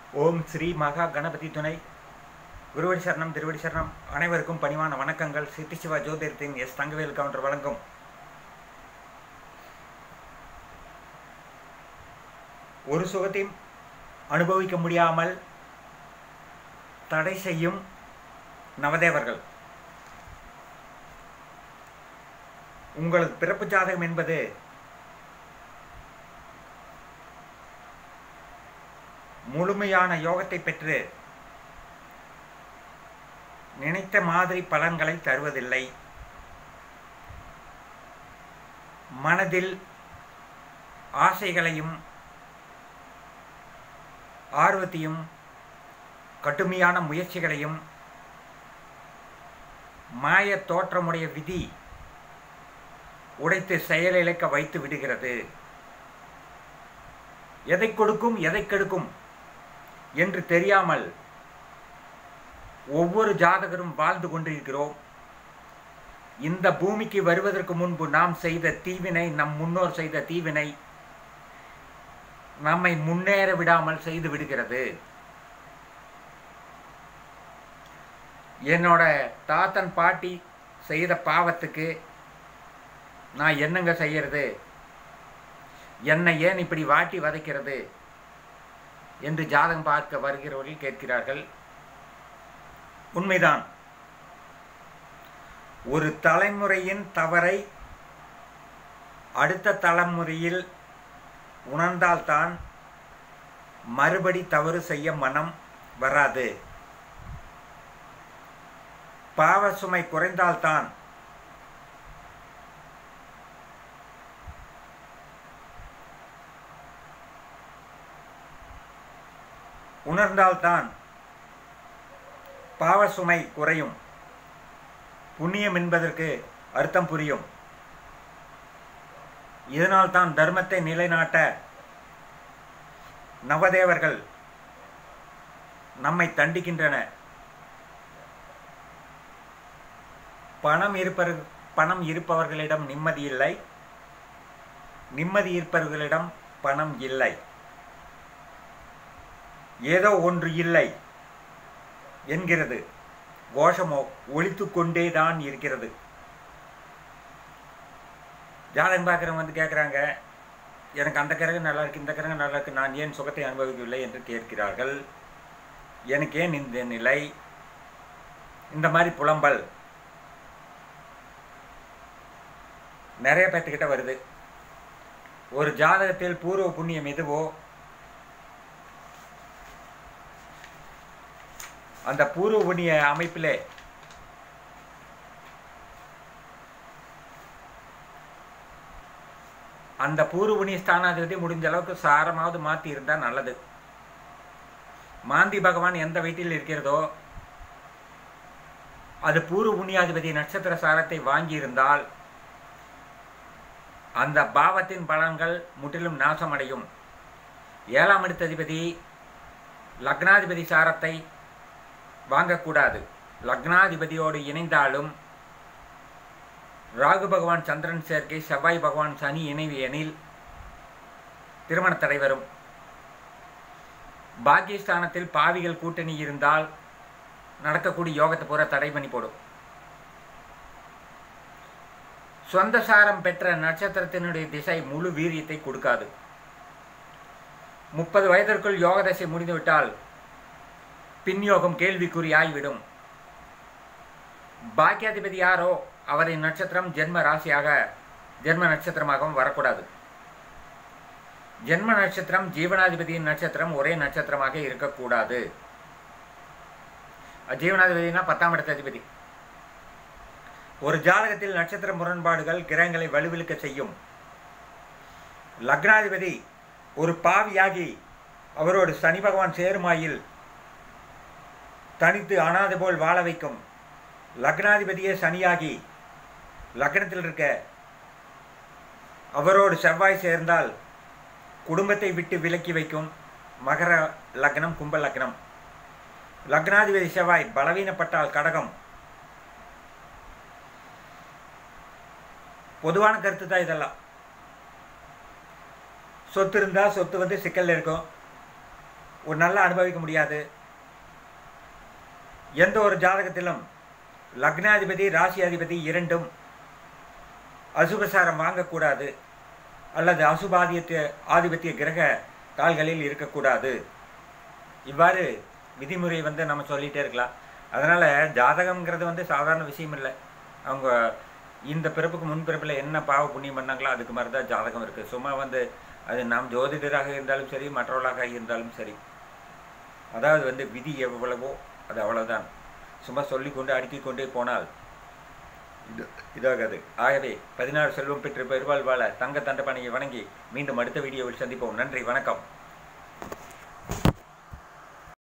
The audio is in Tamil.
ஓம் ஸ்ரீ மகா கணபதி துணை குருவடி சரணம் திருவடி சரணம் அனைவருக்கும் பணிவான வணக்கங்கள் சித்தி சிவா ஜோதிடத்தின் எஸ் தங்கவேல் கவுண்டர் வழங்கும் ஒரு சுகத்தையும் அனுபவிக்க முடியாமல் தடை செய்யும் நவதேவர்கள் உங்களது பிறப்பு ஜாதகம் என்பது முழுமையான யோகத்தை பெற்று நினைத்த மாதிரி பலன்களை தருவதில்லை மனதில் ஆசைகளையும் ஆர்வத்தையும் கடுமையான முயற்சிகளையும் மாய தோற்றமுடைய விதி உடைத்து செயலிழக்க வைத்து விடுகிறது எதை கொடுக்கும் எதை கெடுக்கும் என்று தெரியாமல் ஒவ்வொரு ஜாதகரும் வாழ்ந்து கொண்டிருக்கிறோம் இந்த பூமிக்கு வருவதற்கு முன்பு நாம் செய்த தீவினை நம் முன்னோர் செய்த தீவினை நம்மை முன்னேற விடாமல் செய்து விடுகிறது என்னோட தாத்தன் பாட்டி செய்த பாவத்துக்கு நான் என்னங்க செய்யறது என்னை ஏன் இப்படி வாட்டி வதைக்கிறது என்று ஜாதகம் பார்க்க வருகிறவர்கள் கேட்கிறார்கள் உண்மைதான் ஒரு தலைமுறையின் தவறை அடுத்த தலைமுறையில் உணர்ந்தால்தான் மறுபடி தவறு செய்ய மனம் வராது பாவ சுமை குறைந்தால்தான் உணர்ந்தால்தான் பாவ சுமை குறையும் புண்ணியம் என்பதற்கு அர்த்தம் புரியும் இதனால் தான் தர்மத்தை நிலைநாட்ட நவதேவர்கள் நம்மை தண்டிக்கின்றன பணம் இருப்பவர் பணம் இருப்பவர்களிடம் நிம்மதி இல்லை நிம்மதி இருப்பவர்களிடம் பணம் இல்லை ஏதோ ஒன்று இல்லை என்கிறது கோஷமோ ஒழித்து கொண்டே தான் இருக்கிறது ஜாதகம் பார்க்குறவங்க வந்து கேட்குறாங்க எனக்கு அந்த கிரகம் நல்லா இருக்கு இந்த கிரகம் நல்லா இருக்கு நான் ஏன் சுகத்தை அனுபவிக்கவில்லை என்று கேட்கிறார்கள் எனக்கு ஏன் இந்த நிலை இந்த மாதிரி புலம்பல் நிறைய பேர்த்துக்கிட்ட வருது ஒரு ஜாதகத்தில் பூர்வ புண்ணியம் எதுவோ அந்த பூர்வ புண்ணிய அமைப்பிலே அந்த பூர்வ புண்ணிய ஸ்தானாதிபதி முடிஞ்ச அளவுக்கு சாரமாவது மாற்றி இருந்தால் நல்லது மாந்தி பகவான் எந்த வீட்டில் இருக்கிறதோ அது பூர்வ புண்ணியாதிபதி நட்சத்திர சாரத்தை வாங்கியிருந்தால் அந்த பாவத்தின் பலன்கள் முற்றிலும் நாசமடையும் ஏழாம் இடத்ததிபதி லக்னாதிபதி சாரத்தை வாங்கக்கூடாது லக்னாதிபதியோடு இணைந்தாலும் ராகு பகவான் சந்திரன் சேர்க்கை செவ்வாய் பகவான் சனி இணைவு எனில் திருமண தடை வரும் பாக்கியஸ்தானத்தில் பாவிகள் கூட்டணி இருந்தால் நடக்கக்கூடிய யோகத்தை பூரா தடை பண்ணி போடும் சொந்த சாரம் பெற்ற நட்சத்திரத்தினுடைய திசை முழு வீரியத்தை கொடுக்காது முப்பது வயதிற்குள் யோக தசை முடிந்துவிட்டால் பின்யோகம் கேள்விக்குறி ஆகிவிடும் பாக்கியாதிபதி யாரோ அவரின் நட்சத்திரம் ஜென்ம ராசியாக ஜென்ம நட்சத்திரமாகவும் வரக்கூடாது ஜென்ம நட்சத்திரம் ஜீவனாதிபதியின் நட்சத்திரம் ஒரே நட்சத்திரமாக இருக்கக்கூடாது ஜீவனாதிபதினா பத்தாம் இடத்த அதிபதி ஒரு ஜாதகத்தில் நட்சத்திர முரண்பாடுகள் கிரகங்களை வலுவிழுக்க செய்யும் லக்னாதிபதி ஒரு பாவியாகி அவரோடு சனி பகவான் சேருமாயில் தனித்து அனாதை போல் வாழ வைக்கும் லக்னாதிபதியே சனியாகி லக்னத்தில் இருக்க அவரோடு செவ்வாய் சேர்ந்தால் குடும்பத்தை விட்டு விலக்கி வைக்கும் மகர லக்னம் கும்ப லக்னம் லக்னாதிபதி செவ்வாய் பலவீனப்பட்டால் கடகம் பொதுவான கருத்து தான் இதெல்லாம் சொத்து இருந்தால் சொத்து வந்து சிக்கலில் இருக்கும் ஒரு நல்லா அனுபவிக்க முடியாது எந்த ஒரு ஜாதகத்திலும் லக்னாதிபதி ராசி அதிபதி இரண்டும் அசுபசாரம் வாங்கக்கூடாது அல்லது அசுபாதியத்திய ஆதிபத்திய கிரக கால்களில் இருக்கக்கூடாது இவ்வாறு விதிமுறை வந்து நம்ம சொல்லிகிட்டே இருக்கலாம் அதனால் ஜாதகம்ங்கிறது வந்து சாதாரண விஷயம் இல்லை அவங்க இந்த பிறப்புக்கு முன் பிறப்பில் என்ன பாவ புண்ணியம் பண்ணாங்களோ அதுக்கு மாதிரி தான் ஜாதகம் இருக்குது சும்மா வந்து அது நாம் ஜோதிடராக இருந்தாலும் சரி மற்றவர்களாக இருந்தாலும் சரி அதாவது வந்து விதி எவ்வளவோ அது அவ்வளவுதான் சும்மா சொல்லிக்கொண்டு அடுக்கிக் கொண்டே போனால் இது இதாகாது ஆகவே பதினாறு செல்வம் பெற்று பெருவாழ் வாழ தங்க தண்டப்பனையை வணங்கி மீண்டும் அடுத்த வீடியோவில் சந்திப்போம் நன்றி வணக்கம்